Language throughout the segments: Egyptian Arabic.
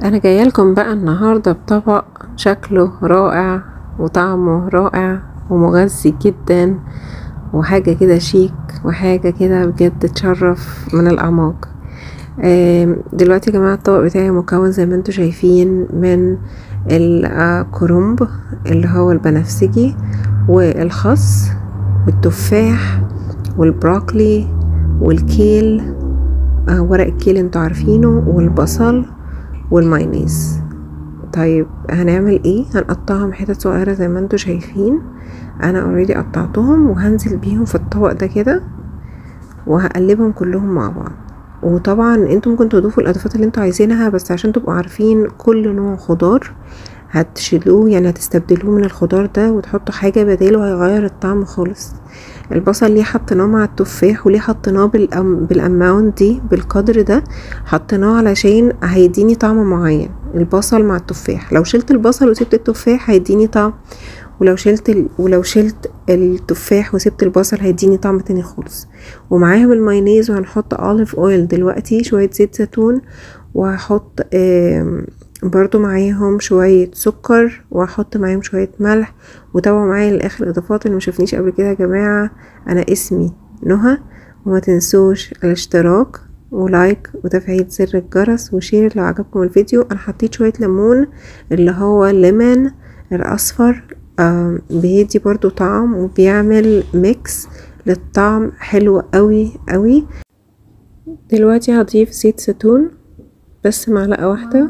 انا جايه لكم بقى النهارده بطبق شكله رائع وطعمه رائع ومغذي جدا وحاجه كده شيك وحاجه كده بجد تشرف من الاعماق آم، دلوقتي يا جماعه الطبق بتاعي مكون زي ما انتم شايفين من الكرنب اللي هو البنفسجي والخس والتفاح والبروكلي والكيل آه، ورق الكيل انتوا عارفينه والبصل والمايونيز طيب هنعمل ايه هنقطعهم حتت صغيرة زي ما انتوا شايفين انا اوريدي قطعتهم وهنزل بيهم في الطبق ده كده وهقلبهم كلهم مع بعض وطبعا انتوا ممكن تضيفوا الاضافات اللي انتوا عايزينها بس عشان تبقوا عارفين كل نوع خضار هتشيلوه يعني هتستبدلوه من الخضار ده وتحطوا حاجة بداله هيغير الطعم خالص البصل ليه حطيناه مع التفاح وليه حطيناه بالأم... بالاماونت دي بالقدر ده حطيناه علشان هيديني طعم معين البصل مع التفاح لو شلت البصل وسبت التفاح هيديني طعم ولو شلت ال... ولو شلت التفاح وسبت البصل هيديني طعم تاني خالص ومعاهم المايونيز وهنحط اوليف اويل دلوقتي شوية زيت زيتون وهحط آم، برضو معاهم شوية سكر وهحط معاهم شوية ملح وتابعوا معايا للاخر اضافات اللي مشافنيش قبل كده يا جماعة انا اسمي نهى وما تنسوش الاشتراك ولايك وتفعيل زر الجرس وشير لو عجبكم الفيديو انا حطيت شوية ليمون اللي هو ليمون الاصفر آم، بيدي برضو طعم وبيعمل ميكس للطعم حلو قوي قوي دلوقتي هضيف زيت زيتون بس معلقة واحدة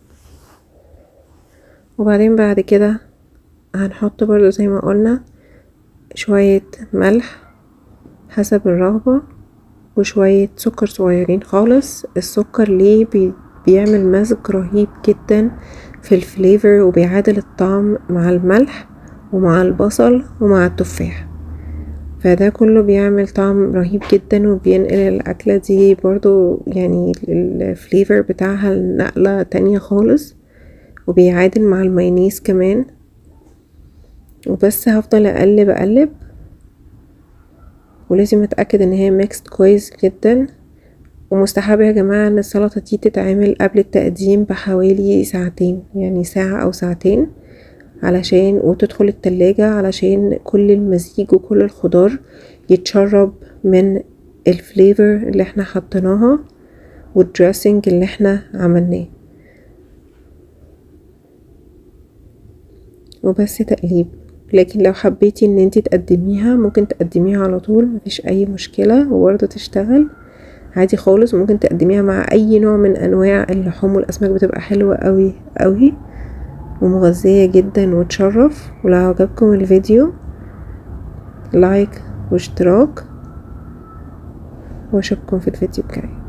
وبعدين بعد كده هنحط برضو زي ما قلنا شوية ملح حسب الرغبة وشوية سكر صغيرين خالص السكر ليه بي بيعمل مزج رهيب جدا في الفليفر وبيعادل الطعم مع الملح ومع البصل ومع التفاح فده كله بيعمل طعم رهيب جدا وبينقل الأكلة دي برضو يعني الفليفر بتاعها نقلة تانية خالص وبيعادل مع المايونيز كمان وبس هفضل اقلب اقلب ولازم اتاكد ان هي ميكست كويس جدا ومستحب يا جماعه ان السلطه دي تتعمل قبل التقديم بحوالي ساعتين يعني ساعه او ساعتين علشان وتدخل التلاجة علشان كل المزيج وكل الخضار يتشرب من الفليفر اللي احنا حطيناها والدريسنج اللي احنا عملناه وبس تقليب لكن لو حبيتي ان انتي تقدميها ممكن تقدميها على طول مفيش اي مشكلة وبرضه تشتغل عادي خالص ممكن تقدميها مع اي نوع من انواع اللحوم والاسماك بتبقى حلوة قوي قوي ومغذية جدا وتشرف ولو عجبكم الفيديو لايك واشتراك واشوفكم في الفيديو الجاي